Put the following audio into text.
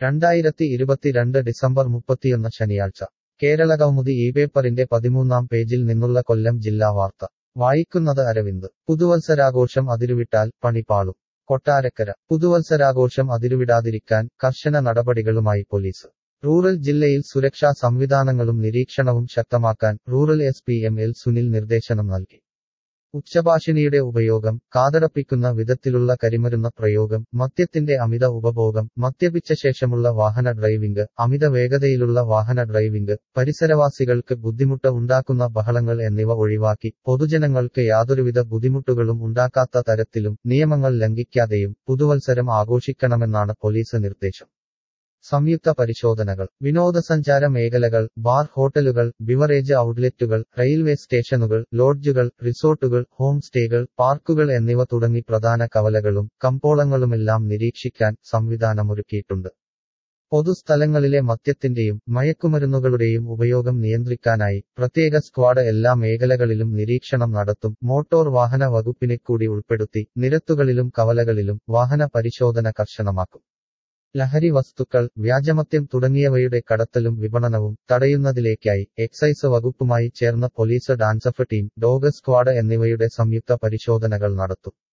രണ്ടായിരത്തി ഇരുപത്തിരണ്ട് ഡിസംബർ മുപ്പത്തിയൊന്ന് ശനിയാഴ്ച കേരളകൗമുദി ഈ പേപ്പറിന്റെ പതിമൂന്നാം പേജിൽ നിന്നുള്ള കൊല്ലം ജില്ലാ വാർത്ത വായിക്കുന്നത് അരവിന്ദ് പുതുവത്സരാഘോഷം അതിരുവിട്ടാൽ പണിപാളും കൊട്ടാരക്കര പുതുവത്സരാഘോഷം അതിരുവിടാതിരിക്കാൻ കർശന നടപടികളുമായി പോലീസ് റൂറൽ ജില്ലയിൽ സുരക്ഷാ സംവിധാനങ്ങളും നിരീക്ഷണവും ശക്തമാക്കാൻ rural S P M L Sunil നിർദ്ദേശനം നൽകി ഉച്ചഭാഷിണിയുടെ ഉപയോഗം കാതടപ്പിക്കുന്ന വിധത്തിലുള്ള കരിമരുന്ന പ്രയോഗം മദ്യത്തിന്റെ അമിത ഉപഭോഗം മദ്യപിച്ച ശേഷമുള്ള വാഹന ഡ്രൈവിംഗ് അമിത വേഗതയിലുള്ള വാഹന ഡ്രൈവിംഗ് പരിസരവാസികൾക്ക് ബുദ്ധിമുട്ട് ഉണ്ടാക്കുന്ന ബഹളങ്ങൾ എന്നിവ ഒഴിവാക്കി പൊതുജനങ്ങൾക്ക് യാതൊരുവിധ ബുദ്ധിമുട്ടുകളും ഉണ്ടാക്കാത്ത തരത്തിലും നിയമങ്ങൾ ലംഘിക്കാതെയും പുതുവത്സരം ആഘോഷിക്കണമെന്നാണ് പോലീസ് നിർദ്ദേശം സംയുക്ത പരിശോധനകൾ വിനോദസഞ്ചാര മേഖലകൾ ബാർ ഹോട്ടലുകൾ ബിവറേജ് ഔട്ട്ലെറ്റുകൾ റെയിൽവേ സ്റ്റേഷനുകൾ ലോഡ്ജുകൾ റിസോർട്ടുകൾ ഹോം സ്റ്റേകൾ പാർക്കുകൾ എന്നിവ തുടങ്ങി പ്രധാന കവലകളും കമ്പോളങ്ങളുമെല്ലാം നിരീക്ഷിക്കാൻ സംവിധാനമൊരുക്കിയിട്ടുണ്ട് പൊതുസ്ഥലങ്ങളിലെ മദ്യത്തിന്റെയും മയക്കുമരുന്നുകളുടെയും ഉപയോഗം നിയന്ത്രിക്കാനായി പ്രത്യേക സ്ക്വാഡ് എല്ലാ മേഖലകളിലും നിരീക്ഷണം നടത്തും മോട്ടോർ വാഹന വകുപ്പിനെ കൂടി ഉൾപ്പെടുത്തി നിരത്തുകളിലും കവലകളിലും വാഹന പരിശോധന കർശനമാക്കും ലഹരി വസ്തുക്കൾ വ്യാജമദ്യം തുടങ്ങിയവയുടെ കടത്തലും വിപണനവും തടയുന്നതിലേക്കായി എക്സൈസ് വകുപ്പുമായി ചേർന്ന police DANSAF team dog squad എന്നിവയുടെ സംയുക്ത പരിശോധനകൾ നടത്തും